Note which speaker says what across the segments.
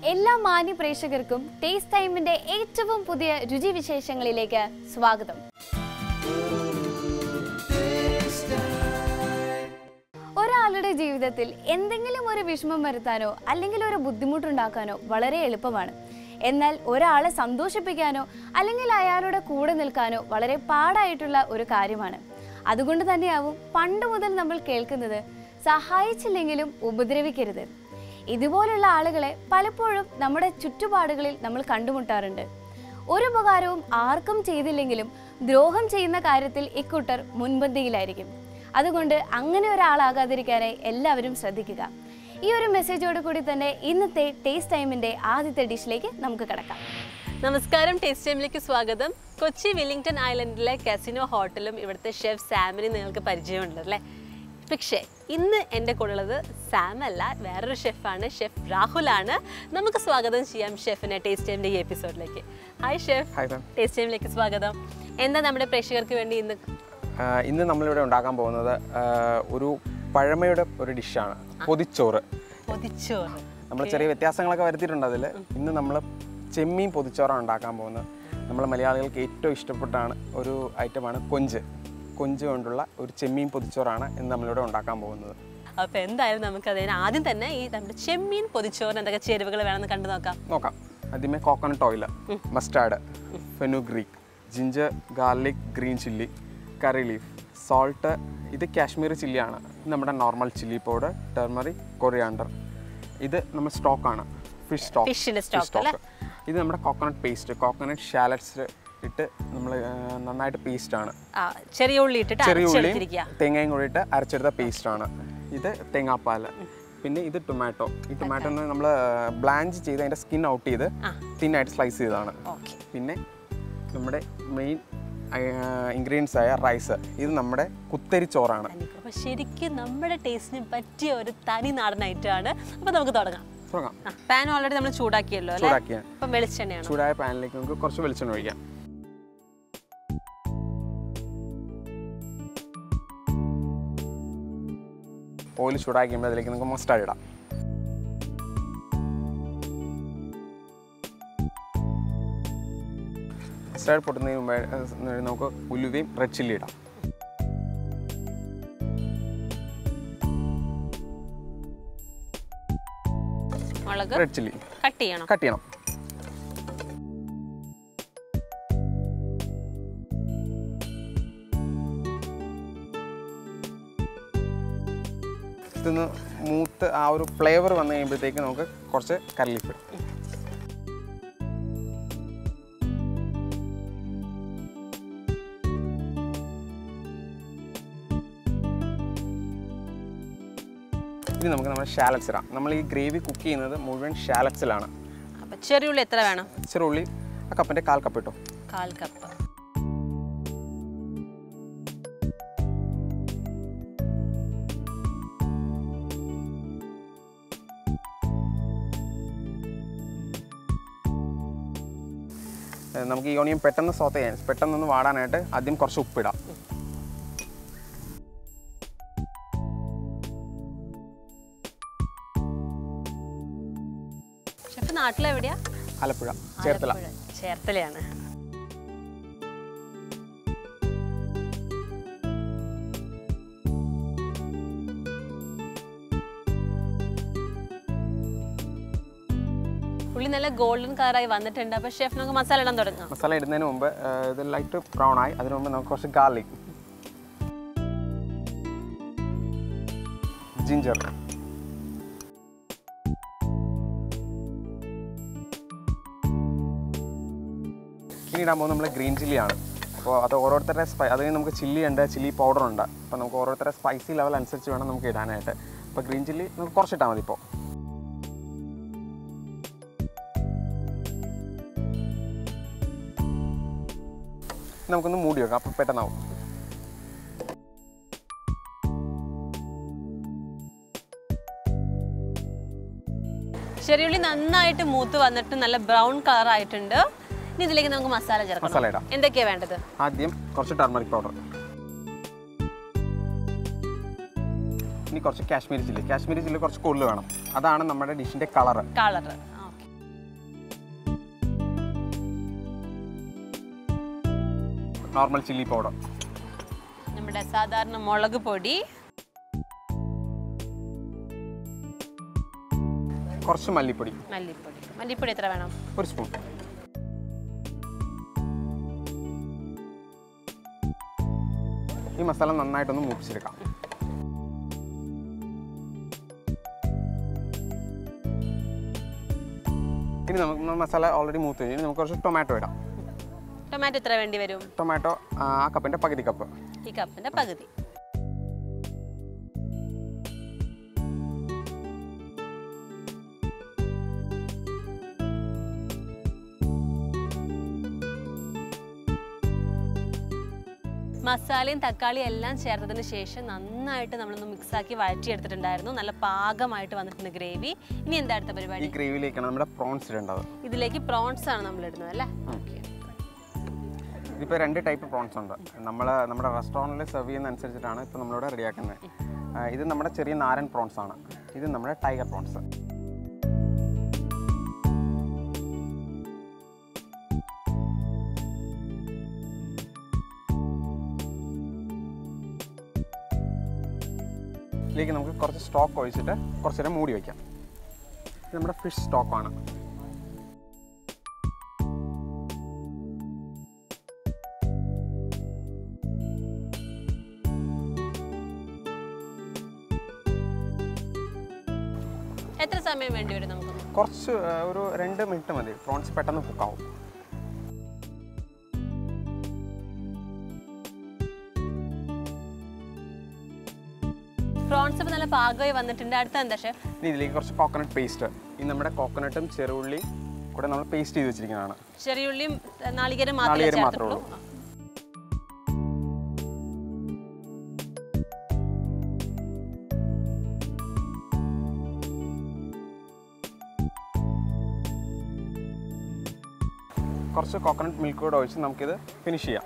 Speaker 1: എല്ലാ മാന്യ പ്രേക്ഷകർക്കും ടേസ്റ്റ് ടൈമിന്റെ ഏറ്റവും പുതിയ രുചി വിശേഷങ്ങളിലേക്ക് സ്വാഗതം ഒരാളുടെ ജീവിതത്തിൽ എന്തെങ്കിലും ഒരു വിഷമം വരുത്താനോ അല്ലെങ്കിൽ ഒരു ബുദ്ധിമുട്ടുണ്ടാക്കാനോ വളരെ എളുപ്പമാണ് എന്നാൽ ഒരാളെ സന്തോഷിപ്പിക്കാനോ അല്ലെങ്കിൽ അയാളുടെ കൂടെ നിൽക്കാനോ വളരെ പാടായിട്ടുള്ള ഒരു കാര്യമാണ് അതുകൊണ്ട് തന്നെയാവും പണ്ട് മുതൽ നമ്മൾ കേൾക്കുന്നത് സഹായിച്ചില്ലെങ്കിലും ഉപദ്രവിക്കരുത് ഇതുപോലുള്ള ആളുകളെ പലപ്പോഴും നമ്മുടെ ചുറ്റുപാടുകളിൽ നമ്മൾ കണ്ടുമുട്ടാറുണ്ട് ഒരു ഉപകാരവും ആർക്കും ചെയ്തില്ലെങ്കിലും ദ്രോഹം ചെയ്യുന്ന കാര്യത്തിൽ ഇക്കൂട്ടർ മുൻപന്തിയിലായിരിക്കും അതുകൊണ്ട് അങ്ങനെ ഒരാളാകാതിരിക്കാനായി എല്ലാവരും ശ്രദ്ധിക്കുക ഈ ഒരു മെസ്സേജോട് കൂടി തന്നെ ഇന്നത്തെ ടേസ്റ്റ് ടൈമിന്റെ ആദ്യത്തെ ഡിഷിലേക്ക് നമുക്ക് കിടക്കാം
Speaker 2: നമസ്കാരം ടേസ്റ്റ് ടൈമിലേക്ക് സ്വാഗതം കൊച്ചി വില്ലിംഗ്ടൺ ഐലൻഡിലെ കസിനോ ഹോട്ടലും ഇവിടുത്തെ ഷെഫ് സാമിനെ നിങ്ങൾക്ക് പരിചയമുണ്ട് അല്ലേ പക്ഷേ ഇന്ന് എൻ്റെ കൂടെ ഉള്ളത് സാം അല്ല വേറൊരു ഷെഫാണ് ഷെഫ് രാഹുലാണ് നമുക്ക് സ്വാഗതം ചെയ്യാം ഷെഫിനെ ടേസ്റ്റ് ടൈമിൻ്റെ ഈ എപ്പിസോഡിലേക്ക് hi chef
Speaker 3: hi ma'am
Speaker 2: taste ടൈമിലേക്ക് സ്വാഗതം എന്താ നമ്മുടെ പ്രേക്ഷകർക്ക് വേണ്ടി ഇന്ന്
Speaker 3: ആഹ് ഇന്ന് നമ്മളിവിടെ ഉണ്ടാക്കാൻ പോകുന്നത് ആഹ് ഒരു പഴമയുടെ ഒരു ഡിഷാണ് പൊതിച്ചോറ്
Speaker 2: പൊതിച്ചോറ്
Speaker 3: നമ്മൾ ചെറിയ വ്യത്യാസങ്ങളൊക്കെ വരുത്തിയിട്ടുണ്ട് അതിൽ ഇന്ന് നമ്മൾ ചെമ്മീൻ പൊതിച്ചോറാണ് ഉണ്ടാക്കാൻ പോകുന്നത് നമ്മൾ മലയാളികൾക്ക് ഏറ്റവും ഇഷ്ടപ്പെട്ടാണ് ഒരു ഐറ്റമാണ് കൊഞ്ച് കൊഞ്ച് കൊണ്ടുള്ള ഒരു ചെമ്മീൻ പൊതിച്ചോറാണ് ഇന്ന് നമ്മളിവിടെ ഉണ്ടാക്കാൻ പോകുന്നത്
Speaker 2: അപ്പോൾ എന്തായാലും നമുക്ക് അതിന് ആദ്യം തന്നെ ഈ നമ്മുടെ ചെമ്മീൻ പൊതിച്ചോറിന് എന്തൊക്കെ ചേരുവകൾ വേണമെന്ന് കണ്ടു നോക്കാം
Speaker 3: നോക്കാം ആദ്യമേ coconut oil mustard fenugreek ginger garlic green chilli curry leaf salt ഇത് കാശ്മീരി ചില്ലിയാണ് ഇത് നമ്മുടെ normal chilli powder turmeric coriander ഇത് നമ്മൾ സ്റ്റോക്കാണ് ഫിഷ് സ്റ്റോക്ക്
Speaker 2: ഫിഷിന്റെ സ്റ്റോക്ക് അല്ലേ
Speaker 3: ഇത് നമ്മുടെ കോക്കനട്ട് പേസ്റ്റ് കോക്കനട്ട് ഷാലറ്റ്സ് ഇട്ട് നമ്മൾ നന്നായിട്ട് പേസ്റ്റാണ്
Speaker 2: ആ, ചെറിയ ഉള്ളി ഇട്ടിട്ട്
Speaker 3: ചെറിയ ഉള്ളിയും
Speaker 2: അരച്ചെടുത്തിരിക്കുക
Speaker 3: തേങ്ങയും കൂടി ഇട്ട് അരച്ചെടുത്ത പേസ്റ്റാണ് ഇത് തേങ്ങാപ്പാൽ പിന്നെ ഇത് ടൊമാറ്റോ ഈ ടൊമാറ്റോ നമ്മൾ ബ്ലാഞ്ച് ചെയ്ത് അതിൻ്റെ സ്കിൻ ഔട്ട് ചെയ്ത് തിന്നായിട്ട് സ്ലൈസ് ചെയ്തതാണ്
Speaker 2: ഓക്കെ
Speaker 3: പിന്നെ നമ്മുടെ മെയിൻ ഇൻഗ്രീഡിയൻസ് ആയ റൈസ് ഇത് നമ്മുടെ കുത്തരി ചോറാണ്
Speaker 2: അപ്പൊ ശരിക്കും നമ്മുടെ ടേസ്റ്റിന് പറ്റിയ ഒരു തനി നാടൻ ഐറ്റമാണ് അപ്പൊ നമുക്ക് തുടങ്ങാം
Speaker 3: തുടങ്ങാം
Speaker 2: പാൻ ഓൾറെഡി നമ്മൾ ചൂടാക്കിയല്ലോ അല്ലേ
Speaker 3: ചൂടാക്കിയ
Speaker 2: അപ്പം വെളിച്ചെണ്ണയാണ്
Speaker 3: ചൂടായ പാനിലേക്ക് നമുക്ക് കുറച്ച് വെളിച്ചെണ്ണ ഒഴിക്കാം ഓയിൽ ചൂടാക്കിയുമ്പോൾ അതിലേക്ക് നമുക്ക് മസ്റ്റാർഡ് ഇടാം മസ്റ്റാർഡ് പൊട്ടുന്നതിന് മുമ്പ് ഏഹ്, നമുക്ക് ഉലുവയും റെഡ് ചില്ലി ഇടാം
Speaker 2: മുളക്
Speaker 3: റെഡ് ചില്ലി
Speaker 2: കട്ട് ചെയ്യണം
Speaker 3: കട്ട് ചെയ്യണം ഇതൊന്ന് മൂത്ത് ആ ഒരു ഫ്ലേവർ വന്നു കഴിയുമ്പോഴത്തേക്ക് നമുക്ക് കുറച്ച് കറി ലീഫ് ഇടാം ഇനി നമുക്ക് നമ്മുടെ ഷാലറ്റ്സ് ഇടാം നമ്മൾ ഈ ഗ്രേവി കുക്ക് ചെയ്യുന്നത് മുഴുവൻ ഷാലറ്റ്സിലാണ്
Speaker 2: അപ്പൊ ചെറിയ ഉള്ളി എത്ര വേണം
Speaker 3: ചെറു ഉള്ളി ആ കപ്പിൻ്റെ കാൽ കപ്പ് ഇട്ടോ
Speaker 2: കാൽ കപ്പ്
Speaker 3: ഏഹ് നമുക്ക് ഈ ഓണിയൻ പെട്ടെന്ന് സോത്ത് ചെയ്യാൻ പെട്ടെന്നൊന്ന് വാടാനായിട്ട് ആദ്യം കുറച്ച് ഉപ്പിടാം
Speaker 2: ഷെഫ് നാട്ടിലെവിടെയാ
Speaker 3: ആലപ്പുഴ ചേർത്തല
Speaker 2: ആലപ്പുഴ. ചേർത്തലയാണ് ഉള്ളി നല്ല ഗോൾഡൻ കളറായി വന്നിട്ടുണ്ട് അപ്പൊ ഷെഫ് നമുക്ക് മസാല ഇടാൻ തുടങ്ങാം
Speaker 3: മസാല ഇടുന്നതിന് മുമ്പ് ഏഹ് ഇത് ലൈറ്റ് ബ്രൗൺ ആയി അതിന് മുമ്പ് നമുക്ക് കുറച്ച് ഗാർലിക് ജിഞ്ചർ ഇനി ഇടാൻ പോകുന്നത് നമ്മൾ ഗ്രീൻ ചില്ലിയാണ് അപ്പോൾ അത് ഓരോരുത്തരുടെ സ്പൈ അത് കഴിഞ്ഞ് നമുക്ക് ചില്ലി ഉണ്ട് ചില്ലി പൗഡർ ഉണ്ട് അപ്പോൾ നമുക്ക് ഓരോരുത്തരുടെ സ്പൈസി ലെവൽ അനുസരിച്ച് വേണം നമുക്ക് ഇടാനായിട്ട് അപ്പോൾ ഗ്രീൻ ചില്ലി നമുക്ക് കുറച്ചിട്ടാൽ മതി ഇപ്പോൾ നമുക്കൊന്ന് മൂടി വെക്കാം അപ്പോൾ പെട്ടെന്നാവും
Speaker 2: ചെറിയ ഉള്ളി നന്നായിട്ട് മൂത്ത് വന്നിട്ട് നല്ല ബ്രൗൺ കളർ ആയിട്ടുണ്ട് ഇനി ഇതിലേക്ക് നമുക്ക് മസാല ചേർക്കണം
Speaker 3: മസാല ഇടാം
Speaker 2: എന്തൊക്കെയാ വേണ്ടത്
Speaker 3: ആദ്യം കുറച്ച് ടർമറിക് പൗഡർ ഇനി കുറച്ച് കാശ്മീരി ചില്ലി കാശ്മീരി ചില്ലി കുറച്ച് കൂടുതൽ വേണം അതാണ് നമ്മുടെ ഡിഷിൻ്റെ colour
Speaker 2: colour
Speaker 3: normal chilli powder
Speaker 2: നമ്മുടെ സാധാരണ മുളക് പൊടി
Speaker 3: കുറച്ച് മല്ലിപ്പൊടി
Speaker 2: മല്ലിപ്പൊടി മല്ലിപ്പൊടി എത്ര വേണം
Speaker 3: ഒരു സ്പൂൺ ഈ മസാല നന്നായിട്ടൊന്ന് മൂപ്പിച്ചെടുക്കാം ഇനി നമുക്ക് മസാല ഓൾറെഡി മൂത്ത് കഴിഞ്ഞ് ഇനി നമുക്ക് കുറച്ച് ടൊമാറ്റോ ഇടാം
Speaker 2: ടൊമാറ്റോ എത്ര വേണ്ടി വരും
Speaker 3: ടൊമാറ്റോ ആ കപ്പിൻ്റെ പകുതി കപ്പ്
Speaker 2: ഈ കപ്പിന്റെ പകുതി മസാലയും തക്കാളിയും എല്ലാം ചേർത്തതിന് ശേഷം നന്നായിട്ട് നമ്മളൊന്ന് മിക്സാക്കി വഴറ്റിയെടുത്തിട്ടുണ്ടായിരുന്നു നല്ല പാകമായിട്ട് വന്നിട്ടുണ്ട് ഗ്രേവി ഇനി എന്താ അടുത്ത
Speaker 3: ഈ
Speaker 2: പരിപാടി
Speaker 3: ഗ്രേവിയിലേക്കാണ് നമ്മുടെ പ്രോൺസ് ഇടേണ്ടത്
Speaker 2: ഇതിലേക്ക് പ്രോൺസ് ആണ് നമ്മൾ ഇടുന്നത് അല്ലേ ഓക്കെ
Speaker 3: ഇതിപ്പോൾ രണ്ട് ടൈപ്പ് പ്രോൺസ് ഉണ്ട് നമ്മൾ നമ്മുടെ റെസ്റ്റോറൻറ്റിൽ സെർവ് ചെയ്യുന്ന അനുസരിച്ചിട്ടാണ് ഇപ്പോൾ നമ്മളിവിടെ റെഡിയാക്കുന്നത് ഇത് നമ്മുടെ ചെറിയ നാരൻ പ്രോൺസ് ആണ് ഇത് നമ്മുടെ ടൈഗർ പ്രോൺസ് ഇതിലേക്ക് നമുക്ക് കുറച്ച് സ്റ്റോക്ക് ഒഴിച്ചിട്ട് കുറച്ച് നേരം മൂടി വയ്ക്കാം ഇത് നമ്മുടെ ഫിഷ് സ്റ്റോക്കാണ്
Speaker 2: എത്ര സമയം വേണ്ടി വരും നമുക്ക്
Speaker 3: കുറച്ച് ആ, ഒരു രണ്ട് മിനിറ്റ് മതി പ്രോൺസ് പെട്ടെന്ന് കുക്കാവും
Speaker 2: പ്രോൺസ് ഇപ്പോൾ നല്ല പാകമായി വന്നിട്ടുണ്ട് അടുത്ത എന്താ ഷെഫ്
Speaker 3: ഇനി ഇതിലേക്ക് കുറച്ച് കോക്കനട്ട് പേസ്റ്റ് ഈ നമ്മുടെ കോക്കനട്ടും ചെറുള്ളിയും കൂടെ നമ്മൾ പേസ്റ്റ് ചെയ്ത് വെച്ചിരിക്കുന്നതാണ്
Speaker 2: ചെറിയുള്ളിയും ഏഹ്, നാളികേരം മാത്രമേ
Speaker 3: നാളികേരം മാത്രമേ
Speaker 2: ചേർത്തിട്ടുള്ളൂ
Speaker 3: കുറച്ച് കോക്കനട്ട് മിൽക്ക് കൂടെ ഒഴിച്ച് നമുക്കിത് ഫിനിഷ് ചെയ്യാം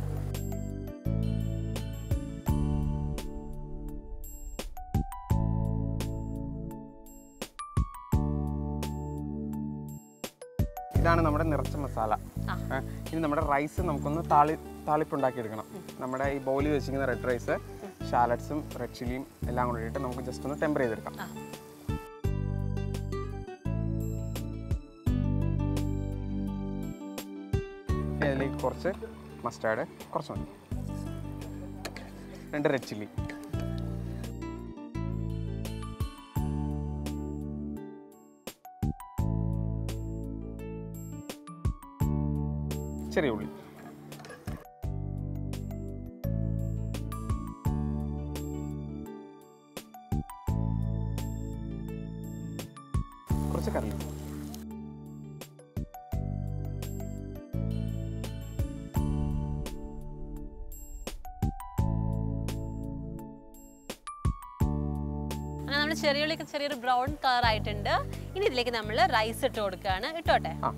Speaker 3: ഇതാണ് നമ്മുടെ നിറച്ച മസാല
Speaker 2: ആ.
Speaker 3: ഏ, ഇനി നമ്മുടെ റൈസ് നമുക്കൊന്ന് താളി താളിപ്പുണ്ടാക്കി എടുക്കണം നമ്മുടെ ഈ ബൗളിൽ വെച്ചിരിക്കുന്ന റെഡ് റൈസ് ഷാലറ്റ്സും റെഡ് ചില്ലിയും എല്ലാം കൂടെ ഇട്ടിട്ട് നമുക്ക് ജസ്റ്റ് ഒന്ന് ടെമ്പർ ചെയ്തെടുക്കാം
Speaker 2: ആ.
Speaker 3: ഇനി അതിലേക്ക് കുറച്ച് മസ്റ്റാർഡ് കുറച്ച് മതി രണ്ട് റെഡ് ചില്ലി ചെറിയ ഉള്ളി കുറച്ച് കറി
Speaker 2: അങ്ങനെ നമ്മൾ ചെറിയുള്ളിക്ക് ചെറിയൊരു ബ്രൗൺ കളർ ആയിട്ടുണ്ട് ഇനി ഇതിലേക്ക് നമ്മൾ റൈസ് ഇട്ട് കൊടുക്കുകയാണ് ഇട്ടോട്ടെ
Speaker 3: ആ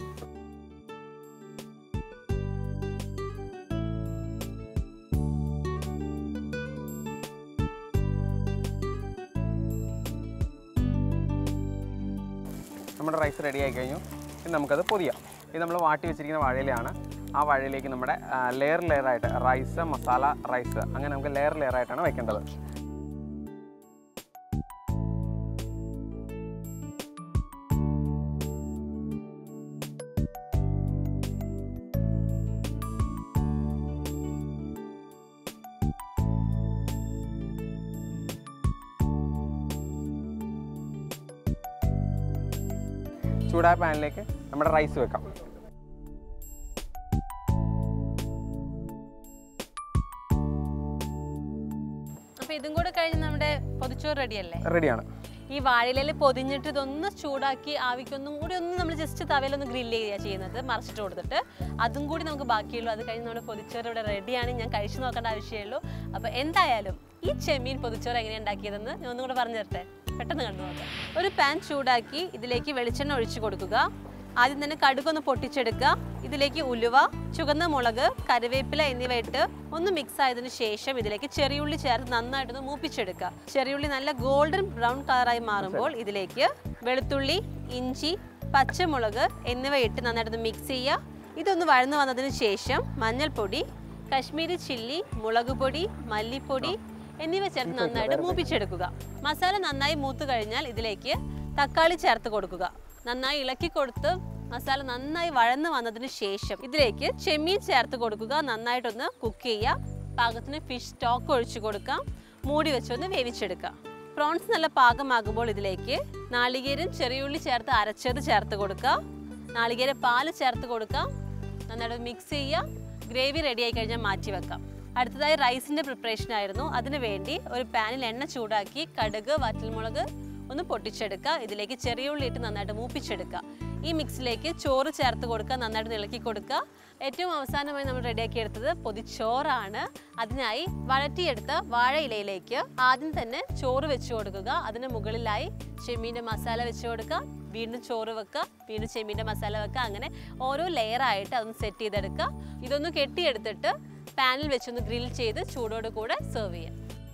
Speaker 3: നമ്മുടെ റൈസ് റെഡി ആയി കഴിഞ്ഞു ഇനി നമുക്കത് പൊതിയാം ഇത് നമ്മൾ വാട്ടി വെച്ചിരിക്കുന്ന വാഴയിലാണ് ആ വാഴയിലേക്ക് നമ്മുടെ ലെയർ ലെയർ ആയിട്ട് റൈസ് മസാല റൈസ് അങ്ങനെ നമുക്ക് ലെയർ ലെയർ ആയിട്ടാണ് വെക്കേണ്ടത് ചൂടായ പാനിലേക്ക് നമ്മുടെ റൈസ് വെക്കാം
Speaker 2: അപ്പൊ ഇതും കൂടെ കഴിഞ്ഞ് നമ്മുടെ പൊതിച്ചോറ് റെഡിയല്ലേ
Speaker 3: റെഡിയാണ്
Speaker 2: ഈ വാഴയിലയിൽ പൊതിഞ്ഞിട്ട് ഇതൊന്ന് ചൂടാക്കി ആവിക്കൊന്നും കൂടി ഒന്ന് നമ്മൾ ജസ്റ്റ് തവയിലൊന്ന് ഗ്രില്ല് ചെയ്യുക ചെയ്യുന്നത് മറിച്ചിട്ട് കൊടുത്തിട്ട് അതും കൂടി നമുക്ക് ബാക്കിയുള്ളൂ അത് കഴിഞ്ഞ് നമ്മുടെ പൊതിച്ചോറ് ഇവിടെ റെഡിയാണ് ഞാൻ കഴിച്ചു നോക്കേണ്ട ആവശ്യമേ ഉള്ളൂ അപ്പോൾ എന്തായാലും ഈ ചെമ്മീൻ പൊതിച്ചോറ് എങ്ങനെയാണ് ഉണ്ടാക്കിയതെന്ന് ഞാൻ ഒന്നും കൂടെ പറഞ്ഞു തരട്ടെ പെട്ടെന്ന് കണ്ടു നോക്കാം ഒരു പാൻ ചൂടാക്കി ഇതിലേക്ക് വെളിച്ചെണ്ണ ഒഴിച്ചു കൊടുക്കുക ആദ്യം തന്നെ കടുകൊന്ന് പൊട്ടിച്ചെടുക്കുക ഇതിലേക്ക് ഉലുവ ചുവന്ന മുളക് കറിവേപ്പില എന്നിവ ഇട്ട് ഒന്ന് മിക്സ് ആയതിനു ശേഷം ഇതിലേക്ക് ചെറിയുള്ളി ചേർത്ത് നന്നായിട്ടൊന്ന് മൂപ്പിച്ചെടുക്കുക ചെറിയുള്ളി നല്ല ഗോൾഡൻ ബ്രൗൺ കളറായി മാറുമ്പോൾ ഇതിലേക്ക് വെളുത്തുള്ളി ഇഞ്ചി പച്ചമുളക് എന്നിവ ഇട്ട് നന്നായിട്ടൊന്ന് മിക്സ് ചെയ്യുക ഇതൊന്ന് വഴന്നു വന്നതിന് ശേഷം മഞ്ഞൾപ്പൊടി കശ്മീരി ചില്ലി മുളക് പൊടി മല്ലിപ്പൊടി എന്നിവ ചേർത്ത് നന്നായിട്ട് മൂപ്പിച്ചെടുക്കുക മസാല നന്നായി മൂത്ത് കഴിഞ്ഞാൽ ഇതിലേക്ക് തക്കാളി ചേർത്ത് കൊടുക്കുക നന്നായി ഇളക്കി കൊടുത്ത് മസാല നന്നായി വഴന്ന് വന്നതിന് ശേഷം ഇതിലേക്ക് ചെമ്മീൻ ചേർത്ത് കൊടുക്കുക നന്നായിട്ടൊന്ന് കുക്ക് ചെയ്യുക പാകത്തിന് ഫിഷ് സ്റ്റോക്ക് ഒഴിച്ചു കൊടുക്കാം മൂടി വെച്ചൊന്ന് വേവിച്ചെടുക്കുക പ്രോൺസ് നല്ല പാകമാകുമ്പോൾ ഇതിലേക്ക് നാളികേരം ചെറിയുള്ളി ചേർത്ത് അരച്ചത് ചേർത്ത് കൊടുക്കുക നാളികേര പാല് ചേർത്ത് കൊടുക്കുക നന്നായിട്ട് മിക്സ് ചെയ്യുക ഗ്രേവി റെഡി ആയി കഴിഞ്ഞാൽ മാറ്റി വെക്കാം അടുത്തതായി റൈസിൻ്റെ പ്രിപ്പറേഷൻ ആയിരുന്നു അതിന് വേണ്ടി ഒരു പാനിൽ എണ്ണ ചൂടാക്കി കടുക് വറ്റൽമുളക് ഒന്ന് പൊട്ടിച്ചെടുക്കുക ഇതിലേക്ക് ചെറിയ ഉള്ളി ഇട്ട് നന്നായിട്ട് മൂപ്പിച്ചെടുക്കുക ഈ മിക്സിലേക്ക് ചോറ് ചേർത്ത് കൊടുക്കുക നന്നായിട്ട് ഇളക്കി കൊടുക്കുക ഏറ്റവും അവസാനമായി നമ്മൾ റെഡിയാക്കി എടുത്തത് പൊതിച്ചോറാണ് അതിനായി വഴറ്റിയെടുത്ത വാഴയിലയിലേക്ക് ആദ്യം തന്നെ ചോറ് വെച്ച് കൊടുക്കുക അതിന് മുകളിലായി ചെമ്മീൻ്റെ മസാല വെച്ച് കൊടുക്കുക വീണ്ടും ചോറ് വെക്കുക വീണ്ടും ചെമ്മീൻ്റെ മസാല വെക്കുക അങ്ങനെ ഓരോ ലെയറായിട്ട് അതൊന്ന് സെറ്റ് ചെയ്തെടുക്കുക ഇതൊന്ന് കെട്ടിയെടുത്തിട്ട് പാനിൽ വെച്ചൊന്ന് ഗ്രിൽ ചെയ്ത് ചൂടോട് കൂടെ സെർവ് ചെയ്യാം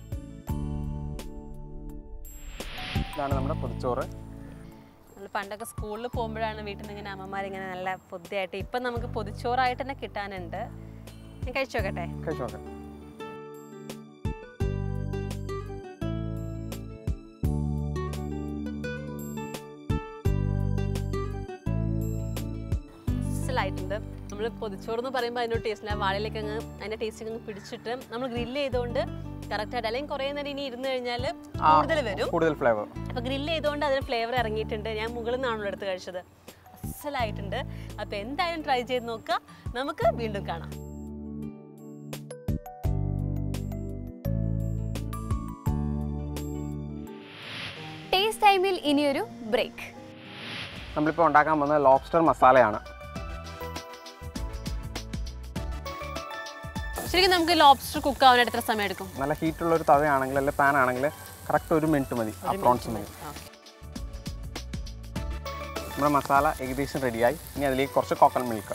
Speaker 3: ഇതാണ് നമ്മുടെ പൊതിച്ചോറ്
Speaker 2: നമ്മൾ പണ്ടൊക്കെ സ്കൂളിൽ പോകുമ്പോഴാണ് വീട്ടിൽ നിന്ന് ഇങ്ങനെ അമ്മമാരിങ്ങനെ നല്ല പൊതിയായിട്ട് ഇപ്പം നമുക്ക് പൊതിച്ചോറായിട്ട് തന്നെ കിട്ടാനുണ്ട് ഞാൻ കഴിച്ചു നോക്കട്ടെ
Speaker 3: കഴിച്ചു നോക്കാം
Speaker 2: മനസ്സിലായിട്ടുണ്ട് നമ്മൾ പൊതിച്ചോറ് എന്ന് പറയുമ്പോൾ അതിൻ്റെ ടേസ്റ്റില്ല വാഴയിലേക്ക് അങ്ങ് അതിൻ്റെ ടേസ്റ്റ് അങ്ങ് പിടിച്ചിട്ട് നമ്മൾ ഗ്രില്ല് ചെയ്തുകൊണ്ട് കറക്റ്റായിട്ട് അല്ലെങ്കിൽ കുറേ നേരം ഇനി ഇരുന്ന് കഴിഞ്ഞാൽ
Speaker 3: ആ,
Speaker 2: കൂടുതൽ വരും
Speaker 3: കൂടുതൽ ഫ്ലേവർ
Speaker 2: അപ്പോൾ ഗ്രില്ല് ചെയ്തുകൊണ്ട് അതിന് ഫ്ലേവർ ഇറങ്ങിയിട്ടുണ്ട് ഞാൻ മുകളിൽ നിന്നാണല്ലോ എടുത്ത് കഴിച്ചത് അസലായിട്ടുണ്ട് അപ്പോൾ എന്തായാലും ട്രൈ ചെയ്ത് നോക്കുക നമുക്ക് വീണ്ടും കാണാം
Speaker 1: ടേസ്റ്റ് ടൈമിൽ ഇനിയൊരു ബ്രേക്ക്
Speaker 3: നമ്മളിപ്പോൾ ഉണ്ടാക്കാൻ പോകുന്നത് ലോബ്സ്റ്റർ മസാലയാണ്
Speaker 2: ശരിക്കും നമുക്ക് ലോബ്സ്റ്റർ കുക്ക് ആവാനായിട്ട് എത്ര സമയം എടുക്കും
Speaker 3: നല്ല ഹീറ്റുള്ള ഒരു തവയാണെങ്കിൽ അല്ലെങ്കിൽ പാൻ ആണെങ്കിൽ കറക്റ്റ് ഒരു മിനിറ്റ് മതി ആ പ്രോൺസ് മതി നമ്മുടെ മസാല ഏകദേശം റെഡിയായി ഇനി അതിലേക്ക് കുറച്ച് coconut milk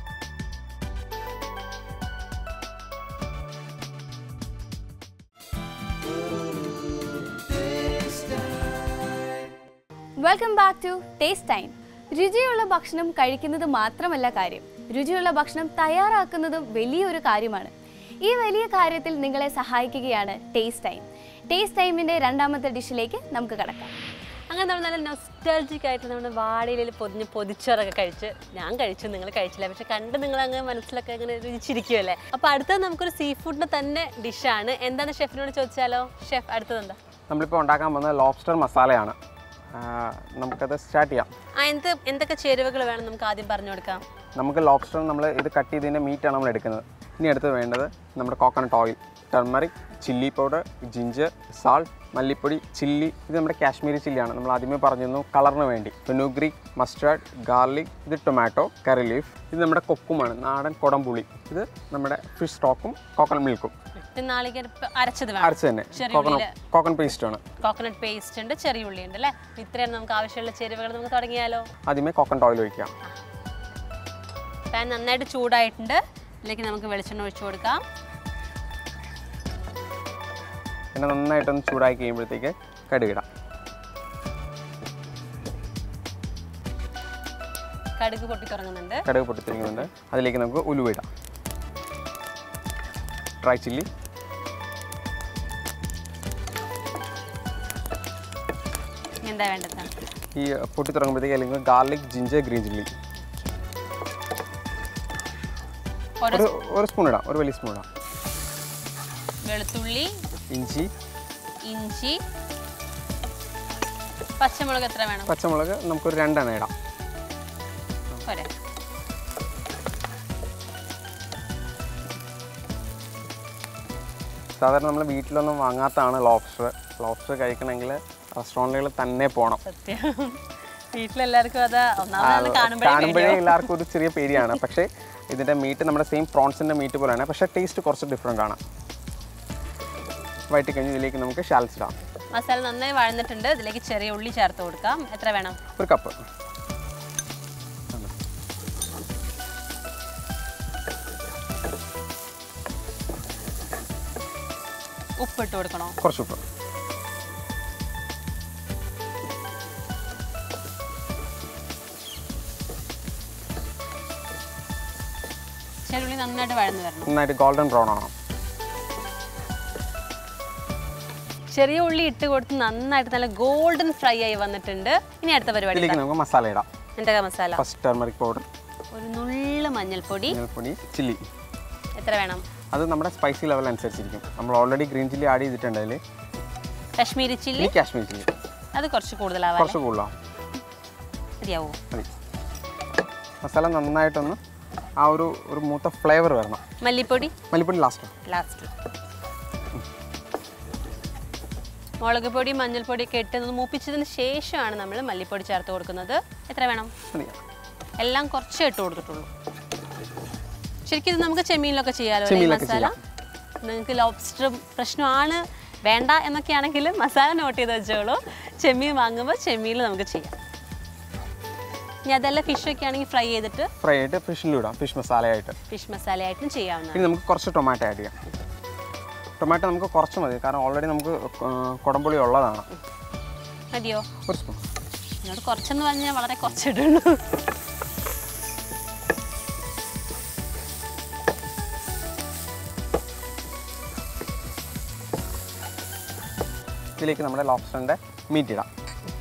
Speaker 1: welcome back to taste time രുചിയുള്ള ഭക്ഷണം കഴിക്കുന്നത് മാത്രമല്ല കാര്യം രുചിയുള്ള ഭക്ഷണം തയ്യാറാക്കുന്നതും വലിയൊരു കാര്യമാണ് ഈ വലിയ കാര്യത്തിൽ നിങ്ങളെ സഹായിക്കുകയാണ് ടേസ്റ്റ് ടൈം ടേസ്റ്റ് ടൈമിൻ്റെ രണ്ടാമത്തെ ഡിഷിലേക്ക് നമുക്ക് കടക്കാം
Speaker 2: അങ്ങനെ നമ്മൾ നല്ല നൊസ്റ്റാൾജിക് ആയിട്ട് നമ്മുടെ വാഴയിലയിൽ പൊതിഞ്ഞ് പൊതിച്ചോറൊക്കെ കഴിച്ച് ഞാൻ കഴിച്ചു നിങ്ങൾ കഴിച്ചില്ല പക്ഷെ കണ്ട് നിങ്ങൾ അങ്ങ് മനസ്സിലൊക്കെ ഇങ്ങനെ രുചിച്ചിരിക്കുമല്ലേ അപ്പോൾ അടുത്തത് നമുക്കൊരു സീ ഫുഡിൻ്റെ തന്നെ ഡിഷാണ് എന്താണ് ഷെഫിനോട് ചോദിച്ചാലോ ഷെഫ് അടുത്തത് എന്താ
Speaker 3: നമ്മളിപ്പോൾ ഉണ്ടാക്കാൻ പോകുന്നത് ലോബ്സ്റ്റർ മസാലയാണ് ആ, നമുക്കത് സ്റ്റാർട്ട് ചെയ്യാം
Speaker 2: ആ എന്ത് എന്തൊക്കെ ചേരുവകൾ വേണം നമുക്ക് ആദ്യം പറഞ്ഞു കൊടുക്കാം
Speaker 3: നമുക്ക് ലോബ്സ്റ്റർ നമ്മൾ ഇത് കട്ട് ചെയ്തതിൻ്റെ മീറ്റാണ് നമ്മൾ എടുക്കുന്നത് ഇനി അടുത്ത് വേണ്ടത് നമ്മുടെ coconut oil turmeric chilli powder ginger salt മല്ലിപ്പൊടി ചില്ലി ഇത് നമ്മുടെ കാശ്മീരി ചില്ലിയാണ് നമ്മൾ ആദ്യമേ പറഞ്ഞിരുന്നു കളറിന് വേണ്ടി ഫെനുഗ്രീക്ക് മസ്റ്റാർഡ് ഗാർലിക് ഇത് ടൊമാറ്റോ കറി ലീഫ് ഇത് നമ്മുടെ കൊക്കുമാണ് നാടൻ കുടംപുളി ഇത് നമ്മുടെ ഫിഷ് സ്റ്റോക്കും കോക്കനട്ട് മിൽക്കും
Speaker 2: ഇത് നാളികേര പ- അരച്ചത് വേണം
Speaker 3: അരച്ച് തന്നെ
Speaker 2: ചെറിയ
Speaker 3: കോക്കനട്ട് കോക്കനട്ട് പേസ്റ്റ് ആണ്
Speaker 2: കോക്കനട്ട് പേസ്റ്റ് ഉണ്ട് ചെറിയ ഉള്ളി ഉണ്ട് അല്ലേ ഇത്രയാണ് നമുക്ക് ആവശ്യമുള്ള ചേരുവകൾ നമുക്ക് തുടങ്ങിയാലോ
Speaker 3: ആദ്യമേ കോക്കനട്ട് ഓയിൽ ഒഴിക്കാം
Speaker 2: പാൻ നന്നായിട്ട് ചൂടായിട്ടുണ്ട് ഇതിലേക്ക് നമുക്ക് വെളിച്ചെണ്ണ ഒഴിച്ചു കൊടുക്കാം
Speaker 3: പിന്നെ നന്നായിട്ടൊന്ന് ചൂടാക്കി കഴിയുമ്പോഴത്തേക്ക് കടുകിടാം
Speaker 2: കടുക് പൊട്ടി തുടങ്ങുന്നുണ്ട്
Speaker 3: കടുക് പൊട്ടിത്തിരിക്കുന്നുണ്ട് അതിലേക്ക് നമുക്ക് ഉലുവ ഇടാം ഡ്രൈ ചില്ലി
Speaker 2: ഇനി എന്താ വേണ്ടത്
Speaker 3: ഈ പൊട്ടി തുടങ്ങുമ്പോഴത്തേക്ക് അല്ലെങ്കിൽ ഗാർലിക് ജിഞ്ചർ ഗ്രീൻ ചില്ലി
Speaker 2: ഓരോ
Speaker 3: ഒരു ഒരു സ്പൂൺ ഇടാം ഒരു വലിയ സ്പൂൺ ഇടാം
Speaker 2: വെളുത്തുള്ളി
Speaker 3: ഇഞ്ചി
Speaker 2: ഇഞ്ചി പച്ചമുളക് എത്ര വേണം
Speaker 3: പച്ചമുളക് നമുക്കൊരു രണ്ടെണ്ണം ഇടാം
Speaker 2: പോരെ
Speaker 3: സാധാരണ നമ്മൾ വീട്ടിലൊന്നും വാങ്ങാത്തതാണ് ലോബ്സ്റ്റർ ലോബ്സ്റ്റർ കഴിക്കണമെങ്കിൽ റെസ്റ്റോറൻറ്റുകളിൽ തന്നെ പോകണം
Speaker 2: സത്യം വീട്ടിലെല്ലാവർക്കും അത് ഒന്നാമത് കാണുമ്പോഴേ
Speaker 3: കാണുമ്പോഴേ എല്ലാവർക്കും ഒരു ചെറിയ പേടിയാണ് പക്ഷേ ഇതിൻ്റെ മീറ്റ് നമ്മുടെ സെയിം പ്രോൺസിൻ്റെ മീറ്റ് പോലെയാണ് പക്ഷേ ടേസ്റ്റ് കുറച്ച് ഡിഫറെൻ്റ് ആണ് വയറ്റി കഴിഞ്ഞ് ഇതിലേക്ക് നമുക്ക് ഷാൽസ് ഇടാം
Speaker 2: മസാല നന്നായി വഴന്നിട്ടുണ്ട് ഇതിലേക്ക് ചെറിയ ഉള്ളി ചേർത്ത് കൊടുക്കാം എത്ര വേണം
Speaker 3: ഒരു കപ്പ്
Speaker 2: ഉപ്പിട്ട് കൊടുക്കണോ
Speaker 3: കുറച്ച് ഉപ്പ്
Speaker 2: ചെറുള്ളി നന്നായിട്ട് വഴന്നു വരണം
Speaker 3: നന്നായിട്ട് ഗോൾഡൻ ബ്രൗൺ ആവണം
Speaker 2: ചെറിയ ഉള്ളി ഇട്ട് കൊടുത്ത് നന്നായിട്ട് നല്ല ഗോൾഡൻ ഫ്രൈ ആയി വന്നിട്ടുണ്ട് ഇനി അടുത്ത പരിപാടി
Speaker 3: ഇതിലേക്ക് നമുക്ക് മസാല ഇടാം
Speaker 2: എന്തൊക്കെ മസാല
Speaker 3: ഫസ്റ്റ് ടർമറിക് പൗഡർ
Speaker 2: ഒരു നുള്ള മഞ്ഞൾപ്പൊടി
Speaker 3: മഞ്ഞൾപ്പൊടി ചില്ലി
Speaker 2: എത്ര വേണം
Speaker 3: അത് നമ്മുടെ സ്പൈസി ലെവൽ അനുസരിച്ചിരിക്കും നമ്മൾ ഓൾറെഡി ഗ്രീൻ ചില്ലി ആഡ് ചെയ്തിട്ടുണ്ട് അതിൽ
Speaker 2: കാശ്മീരി ചില്ലി
Speaker 3: ഇനി കാശ്മീർ ചില്ലി
Speaker 2: അത് കുറച്ച് കൂടുതലാവാം
Speaker 3: കുറച്ച് കൂടുതലാവും
Speaker 2: മതിയാവോ
Speaker 3: മതി മസാല നന്നായിട്ടൊന്ന് ആ ഒരു ഒരു മൂത്ത ഫ്ലേവർ വരണം
Speaker 2: മല്ലിപ്പൊടി
Speaker 3: മല്ലിപ്പൊടി ലാസ്റ്റ്
Speaker 2: ലാസ്റ്റ് മുളക് പൊടി മഞ്ഞൾപ്പൊടി ഒക്കെ ഇട്ട് ഒന്ന് മൂപ്പിച്ചതിന് ശേഷമാണ് നമ്മൾ മല്ലിപ്പൊടി ചേർത്ത് കൊടുക്കുന്നത് എത്ര വേണം
Speaker 3: മതി
Speaker 2: എല്ലാം കുറച്ചേ ഇട്ട് കൊടുത്തിട്ടുള്ളൂ ശരിക്കും ഇത് നമുക്ക് ചെമ്മീനിലൊക്കെ ചെയ്യാലോ അല്ലേ ഈ
Speaker 3: ചെമ്മീനിലൊക്കെ
Speaker 2: മസാല നിങ്ങൾക്ക് ലോബ്സ്റ്റർ പ്രശ്നമാണ് വേണ്ട എന്നൊക്കെയാണെങ്കിൽ മസാല നോട്ട് ചെയ്ത് വെച്ചോളൂ ചെമ്മീൻ വാങ്ങുമ്പോൾ ചെമ്മീനിൽ നമുക്ക് ചെയ്യാം ഇനി അതല്ല ഫിഷൊക്കെ ആണെങ്കിൽ ഫ്രൈ ചെയ്തിട്ട്
Speaker 3: ഫ്രൈ ആയിട്ട് ഫിഷിലും ഇടാം ഫിഷ് മസാലയായിട്ട്
Speaker 2: ഫിഷ് മസാലയായിട്ടും ചെയ്യാവുന്നതാണ്
Speaker 3: ഇനി നമുക്ക് കുറച്ച് ടൊമാറ്റോ ആഡ് ചെയ്യാം ടൊമാറ്റോ നമുക്ക് കുറച്ച് മതി കാരണം ഓൾറെഡി നമുക്ക് ആ, കുടംപുളി ഉള്ളതാണ്
Speaker 2: മതിയോ
Speaker 3: ഒരു സ്പൂൺ
Speaker 2: എന്നോട് കുറച്ചെന്ന് പറഞ്ഞാൽ വളരെ കുറച്ചിടുള്ളൂ
Speaker 3: ഇതിലേക്ക് നമ്മുടെ ലോബ്സ്റ്ററിൻ്റെ മീറ്റ് ഇടാം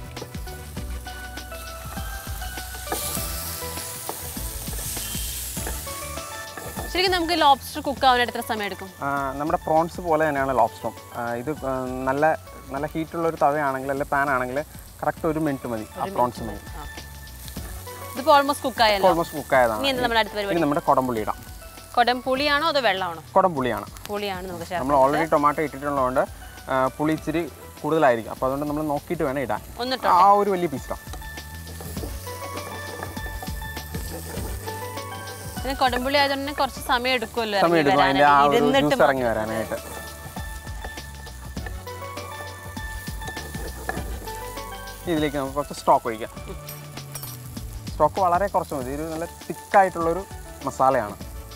Speaker 2: ശരിക്കും നമുക്ക് ലോബ്സ്റ്റർ കുക്ക് ആവാനായിട്ട് എത്ര സമയം എടുക്കും
Speaker 3: ആ, നമ്മുടെ പ്രോൺസ് പോലെ തന്നെയാണ് ലോബ്സ്റ്ററും ഇത് ആ, നല്ല നല്ല ഹീറ്റുള്ള ഒരു തവയാണെങ്കിൽ അല്ലെങ്കിൽ പാൻ ആണെങ്കിൽ കറക്റ്റ് ഒരു മിനിറ്റ് മതി ആ പ്രോൺസ് മതി
Speaker 2: ഇതിപ്പോൾ ഓൾമോസ്റ്റ് കുക്ക് ആയല്ലോ
Speaker 3: ഓൾമോസ്റ്റ് കുക്ക് ആയതാണ്
Speaker 2: ഇനി എന്താ നമ്മുടെ അടുത്ത പരിപാടി
Speaker 3: ഇനി നമ്മുടെ കുടംപുളി ഇടാം
Speaker 2: കൊടം പുളിയാണോ അതോ വെള്ളമാണോ
Speaker 3: കുടംപുളിയാണ്
Speaker 2: പുളിയാണ് നമുക്ക് ചേർത്ത്
Speaker 3: നമ്മൾ ഓൾറെഡി ടൊമാറ്റോ ഇട്ടിട്ടുള്ളതുകൊണ്ട് ആ, പുളി ഇച്ചിരി കൂടുതലായിരിക്കും അപ്പോൾ അതുകൊണ്ട് നമ്മൾ നോക്കിയിട്ട് വേണം ഇടാൻ
Speaker 2: ഒന്നിട്ടോ
Speaker 3: ആ ഒരു വലിയ പീസ് ഇടാം
Speaker 2: പിന്നെ കൊടംപുളി ആയതുകൊണ്ട് തന്നെ കുറച്ച് സമയം എടുക്കുമല്ലോ
Speaker 3: സമയം
Speaker 2: ഇറങ്ങി
Speaker 3: എടുക്കും അതിൻ്റെ ആ
Speaker 2: വരാനായിട്ട്.
Speaker 3: ഒരു
Speaker 2: ഇരുന്നിട്ട്
Speaker 3: ജ്യൂസ് ഇറങ്ങി വരാനായിട്ട് ഇതിലേക്ക് നമുക്ക് കുറച്ച് സ്റ്റോക്ക് ഒഴിക്കാം സ്റ്റോക്ക് വളരെ കുറച്ച് മതി ഒരു നല്ല തിക്കായിട്ടുള്ളൊരു മസാലയാണ്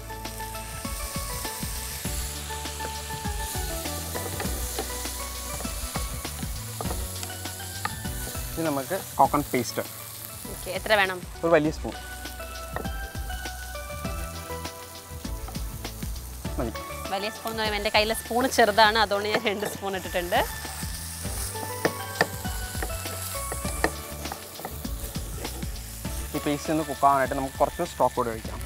Speaker 3: ഇനി നമുക്ക് കോക്കൺ പേസ്റ്റ്
Speaker 2: Okay, എത്ര വേണം
Speaker 3: ഒരു വലിയ സ്പൂൺ മതി
Speaker 2: വലിയ സ്പൂൺ എന്ന് പറയുമ്പോൾ എൻ്റെ കയ്യിലെ സ്പൂൺ ചെറുതാണ് അതുകൊണ്ട് ഞാൻ രണ്ട് സ്പൂൺ ഇട്ടിട്ടുണ്ട്
Speaker 3: ഈ പേസ്റ്റ് ഒന്ന് കുക്കാവാനായിട്ട് നമുക്ക് കുറച്ച് സ്റ്റോക്ക് കൂടെ ഒഴിക്കാം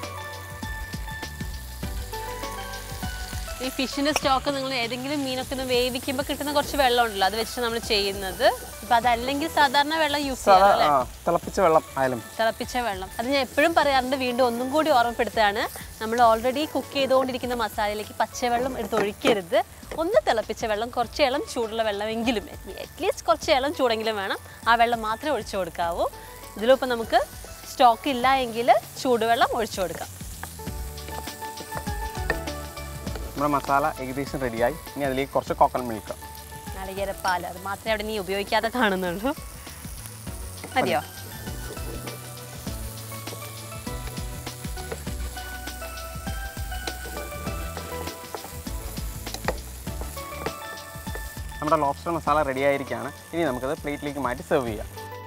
Speaker 2: ഈ ഫിഷിൻ്റെ സ്റ്റോക്ക് നിങ്ങൾ ഏതെങ്കിലും മീനൊക്കെ ഒന്ന് വേവിക്കുമ്പോൾ കിട്ടുന്ന കുറച്ച് വെള്ളം ഉണ്ടല്ലോ അത് വെച്ച് നമ്മൾ ചെയ്യുന്നത് ഇപ്പം അതല്ലെങ്കിൽ സാധാരണ വെള്ളം യൂസ് ചെയ്യാം
Speaker 3: സാധാ ആ, തിളപ്പിച്ച വെള്ളം ആയാലും
Speaker 2: തിളപ്പിച്ച വെള്ളം അത് ഞാൻ എപ്പോഴും പറയാറുണ്ട് വീണ്ടും ഒന്നും കൂടി ഓർമ്മപ്പെടുത്തുകയാണ് നമ്മൾ ഓൾറെഡി കുക്ക് ചെയ്തുകൊണ്ടിരിക്കുന്ന മസാലയിലേക്ക് പച്ചവെള്ളം എടുത്ത് ഒഴിക്കരുത് ഒന്ന് തിളപ്പിച്ച വെള്ളം കുറച്ച് ഇളം ചൂടുള്ള വെള്ളമെങ്കിലും അറ്റ്ലീസ്റ്റ് കുറച്ച് ഇളം ചൂടെങ്കിലും വേണം ആ വെള്ളം മാത്രമേ ഒഴിച്ചു കൊടുക്കാവൂ ഇതിലിപ്പോൾ നമുക്ക് സ്റ്റോക്ക് ഇല്ല എങ്കിൽ ചൂടുവെള്ളം ഒഴിച്ചു കൊടുക്കാം
Speaker 3: നമ്മുടെ മസാല ഏകദേശം റെഡിയായി ഇനി അതിലേക്ക് കുറച്ച് കോക്കനട്ട് മിൽക്ക്
Speaker 2: നാളികേരപ്പാൽ അത് മാത്രമേ അവിടെ നീ ഉപയോഗിക്കാതെ കാണുന്നുള്ളൂ മതിയോ
Speaker 3: നമ്മുടെ ലോബ്സ്റ്റർ മസാല റെഡി ആയിരിക്കുകയാണ് ഇനി നമുക്കത് പ്ലേറ്റിലേക്ക് മാറ്റി സെർവ് ചെയ്യാം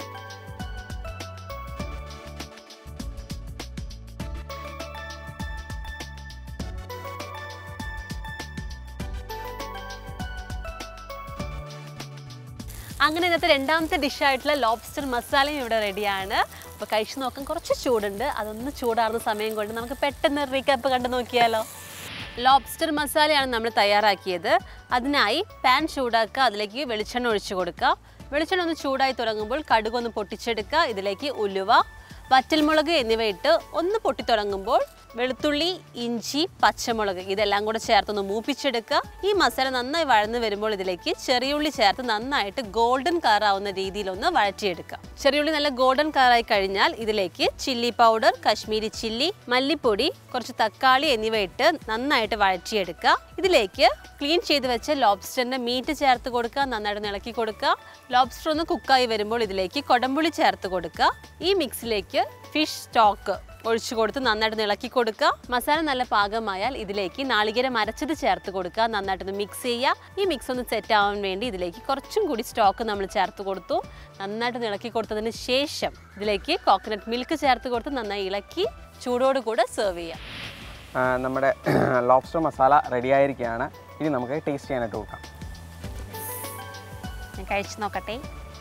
Speaker 2: അങ്ങനെ ഇന്നത്തെ രണ്ടാമത്തെ ഡിഷായിട്ടുള്ള ലോബ്സ്റ്റർ മസാലയും ഇവിടെ റെഡിയാണ് അപ്പോൾ കഴിച്ചു നോക്കാൻ കുറച്ച് ചൂടുണ്ട് അതൊന്ന് ചൂടാറുന്ന സമയം കൊണ്ട് നമുക്ക് പെട്ടെന്ന് റീക്കപ്പ് കണ്ടു നോക്കിയാലോ ലോബ്സ്റ്റർ മസാലയാണ് നമ്മൾ തയ്യാറാക്കിയത് അതിനായി പാൻ ചൂടാക്കുക അതിലേക്ക് വെളിച്ചെണ്ണ ഒഴിച്ചു കൊടുക്കുക വെളിച്ചെണ്ണ ഒന്ന് ചൂടായി തുടങ്ങുമ്പോൾ കടുകൊന്ന് പൊട്ടിച്ചെടുക്കുക ഇതിലേക്ക് ഉലുവ വറ്റൽമുളക് എന്നിവ ഇട്ട് ഒന്ന് പൊട്ടിത്തുടങ്ങുമ്പോൾ വെളുത്തുള്ളി ഇഞ്ചി പച്ചമുളക് ഇതെല്ലാം കൂടെ ചേർത്തൊന്ന് മൂപ്പിച്ചെടുക്കുക ഈ മസാല നന്നായി വഴന്ന് വരുമ്പോൾ ഇതിലേക്ക് ചെറിയുള്ളി ചേർത്ത് നന്നായിട്ട് ഗോൾഡൻ കളറാവുന്ന രീതിയിലൊന്ന് വഴറ്റിയെടുക്കുക ചെറിയുള്ളി നല്ല ഗോൾഡൻ കളറായി കഴിഞ്ഞാൽ ഇതിലേക്ക് ചില്ലി പൗഡർ കശ്മീരി ചില്ലി മല്ലിപ്പൊടി കുറച്ച് തക്കാളി എന്നിവ ഇട്ട് നന്നായിട്ട് വഴറ്റിയെടുക്കുക ഇതിലേക്ക് ക്ലീൻ ചെയ്ത് വെച്ച ലോബ്സ്റ്ററിന്റെ മീറ്റ് ചേർത്ത് കൊടുക്കുക നന്നായിട്ട് ഇളക്കി കൊടുക്കുക ലോബ്സ്റ്റർ ഒന്ന് കുക്കായി വരുമ്പോൾ ഇതിലേക്ക് കൊടമ്പുളി ചേർത്ത് കൊടുക്കുക ഈ മിക്സിലേക്ക് ഫിഷ് സ്റ്റോക്ക് ഒഴിച്ചു കൊടുത്ത് നന്നായിട്ട് ഇളക്കി കൊടുക്കുക മസാല നല്ല പാകമായാൽ ഇതിലേക്ക് നാളികേരം അരച്ചത് ചേർത്ത് കൊടുക്കുക നന്നായിട്ടൊന്ന് മിക്സ് ചെയ്യുക ഈ മിക്സ് ഒന്ന് സെറ്റ് ആവാൻ വേണ്ടി ഇതിലേക്ക് കുറച്ചും കൂടി സ്റ്റോക്ക് നമ്മൾ ചേർത്ത് കൊടുത്തു നന്നായിട്ട് ഇളക്കി കൊടുത്തതിന് ശേഷം ഇതിലേക്ക് കോക്കനട്ട് മിൽക്ക് ചേർത്ത് കൊടുത്ത് നന്നായി ഇളക്കി ചൂടോട് കൂടെ സെർവ് ചെയ്യാം
Speaker 3: ആ, നമ്മുടെ ലോബ്സ്റ്റർ മസാല റെഡി ആയിരിക്കുകയാണ് ഇനി നമുക്ക് ടേസ്റ്റ് ചെയ്യാനായിട്ട് കൊടുക്കാം
Speaker 2: ഞാൻ കഴിച്ചു നോക്കട്ടെ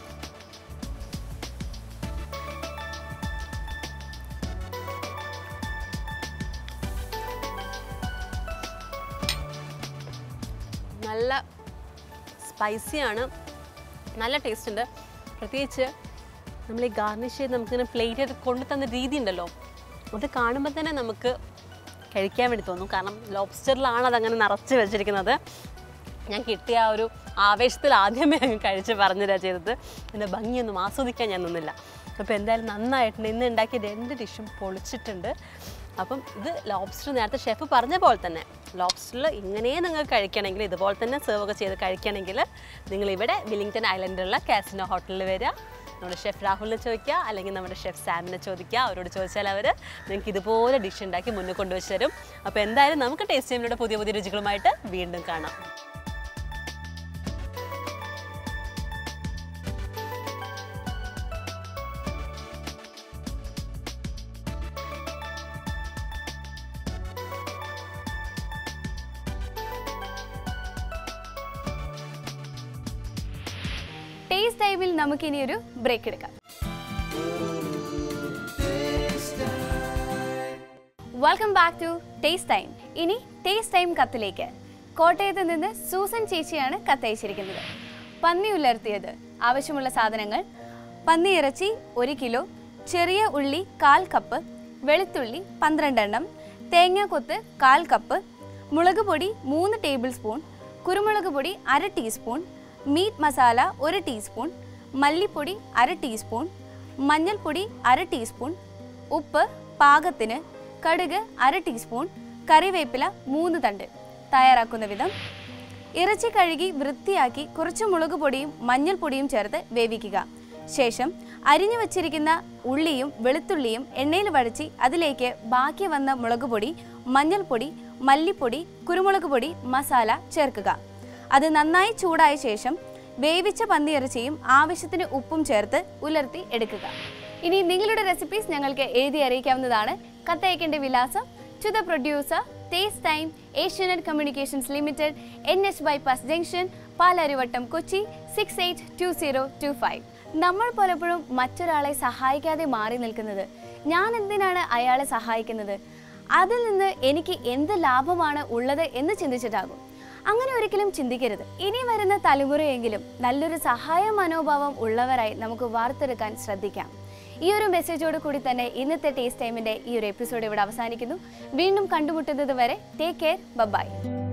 Speaker 2: നല്ല സ്പൈസിയാണ് നല്ല ടേസ്റ്റ് ഉണ്ട് പ്രത്യേകിച്ച് നമ്മൾ ഈ ഗാർണിഷ് ചെയ്ത് നമുക്കിങ്ങനെ പ്ലേറ്റ് ചെയ്ത് കൊണ്ടു തന്ന രീതി ഉണ്ടല്ലോ അത് കാണുമ്പോൾ തന്നെ നമുക്ക് കഴിക്കാൻ വേണ്ടി തോന്നും കാരണം ലോബ്സ്റ്ററിലാണ് അതങ്ങനെ നിറച്ച് വെച്ചിരിക്കുന്നത് ഞാൻ കിട്ടിയ ആ ഒരു ആവേശത്തിൽ ആദ്യമേ അങ്ങ് കഴിച്ച് പറഞ്ഞുതരാ ചെയ്തത് എൻ്റെ ഭംഗിയൊന്നും ആസ്വദിക്കാൻ ഞാൻ നിന്നില്ല അപ്പോൾ എന്തായാലും നന്നായിട്ടുണ്ട് ഇന്ന് ഉണ്ടാക്കിയ രണ്ട് ഡിഷും പൊളിച്ചിട്ടുണ്ട് അപ്പം ഇത് ലോബ്സ്റ്റർ നേരത്തെ ഷെഫ് പറഞ്ഞ പോലെ തന്നെ ലോബ്സ്റ്ററിൽ ഇങ്ങനെ നിങ്ങൾക്ക് കഴിക്കണമെങ്കിൽ ഇതുപോലെ തന്നെ സെർവ് ഒക്കെ ചെയ്ത് കഴിക്കണമെങ്കിൽ നിങ്ങൾ ഇവിടെ വില്ലിംഗ്ടൺ ഐലൻഡിലുള്ള കാസിനോ ഹോട്ടലിൽ വരിക നമ്മുടെ ഷെഫ് രാഹുലിനെ ചോദിക്കുക അല്ലെങ്കിൽ നമ്മുടെ ഷെഫ് സാമിനെ ചോദിക്കുക അവരോട് ചോദിച്ചാൽ അവർ നിങ്ങൾക്ക് ഇതുപോലെ ഡിഷ് ഉണ്ടാക്കി മുന്നിൽ കൊണ്ടുവച്ച് തരും അപ്പോൾ എന്തായാലും നമുക്ക് ടേസ്റ്റ് ടൈമിലൂടെ പുതിയ പുതിയ രുചികളുമായിട്ട് വീണ്ടും കാണാം
Speaker 1: ടേസ്റ്റ് ടൈമിൽ നമുക്കിനി ഒരു ബ്രേക്ക് എടുക്കാം welcome back to taste time ഇനി ടേസ്റ്റ് ടൈം കത്തിലേക്ക് കോട്ടയത്ത് നിന്ന് സൂസൻ ചേച്ചിയാണ് കത്തയച്ചിരിക്കുന്നത് പന്നി ഉലർത്തിയത് ആവശ്യമുള്ള സാധനങ്ങൾ പന്നി ഇറച്ചി ഒരു കിലോ ചെറിയ ഉള്ളി കാൽ കപ്പ് വെളുത്തുള്ളി പന്ത്രണ്ടെണ്ണം തേങ്ങാക്കൊത്ത് കാൽ കപ്പ് മുളക് പൊടി മൂന്ന് ടേബിൾ സ്പൂൺ കുരുമുളക് പൊടി അര ടീസ്പൂൺ മീറ്റ് മസാല ഒരു ടീസ്പൂൺ മല്ലിപ്പൊടി അര ടീസ്പൂൺ മഞ്ഞൾപ്പൊടി അര ടീസ്പൂൺ ഉപ്പ് പാകത്തിന് കടുക് അര ടീസ്പൂൺ കറിവേപ്പില മൂന്ന് തണ്ട് തയ്യാറാക്കുന്ന വിധം ഇറച്ചി കഴുകി വൃത്തിയാക്കി കുറച്ച് മുളക് പൊടിയും മഞ്ഞൾപ്പൊടിയും ചേർത്ത് വേവിക്കുക ശേഷം അരിഞ്ഞു വച്ചിരിക്കുന്ന ഉള്ളിയും വെളുത്തുള്ളിയും എണ്ണയിൽ വഴച്ചി അതിലേക്ക് ബാക്കി വന്ന മുളക് പൊടി മഞ്ഞൾപ്പൊടി മല്ലിപ്പൊടി കുരുമുളക് പൊടി മസാല ചേർക്കുക അത് നന്നായി ചൂടായ ശേഷം വേവിച്ച പന്നിയിറച്ചിയും ആവശ്യത്തിന് ഉപ്പും ചേർത്ത് ഉലർത്തി എടുക്കുക ഇനി നിങ്ങളുടെ റെസിപ്പീസ് ഞങ്ങൾക്ക് എഴുതി അറിയിക്കാവുന്നതാണ് കത്തയക്കേണ്ട വിലാസം to the producer taste time Asianet communications limited N H bypass junction Palarivattom Kochi six eight two zero two five നമ്മൾ പലപ്പോഴും മറ്റൊരാളെ സഹായിക്കാതെ മാറി നിൽക്കുന്നത് ഞാൻ എന്തിനാണ് അയാളെ സഹായിക്കുന്നത് അതിൽ നിന്ന് എനിക്ക് എന്ത് ലാഭമാണ് ഉള്ളത് എന്ന് ചിന്തിച്ചിട്ടാകും അങ്ങനെ ഒരിക്കലും ചിന്തിക്കരുത് ഇനി വരുന്ന തലമുറയെങ്കിലും നല്ലൊരു സഹായ മനോഭാവം ഉള്ളവരായി നമുക്ക് വാർത്തെടുക്കാൻ ശ്രദ്ധിക്കാം ഈ ഒരു മെസ്സേജോട് കൂടി തന്നെ ഇന്നത്തെ ടേസ്റ്റ് ടൈമിന്റെ ഈ ഒരു എപ്പിസോഡ് ഇവിടെ അവസാനിക്കുന്നു വീണ്ടും കണ്ടുമുട്ടുന്നത് വരെ ടേക്ക് കെയർ ബൈ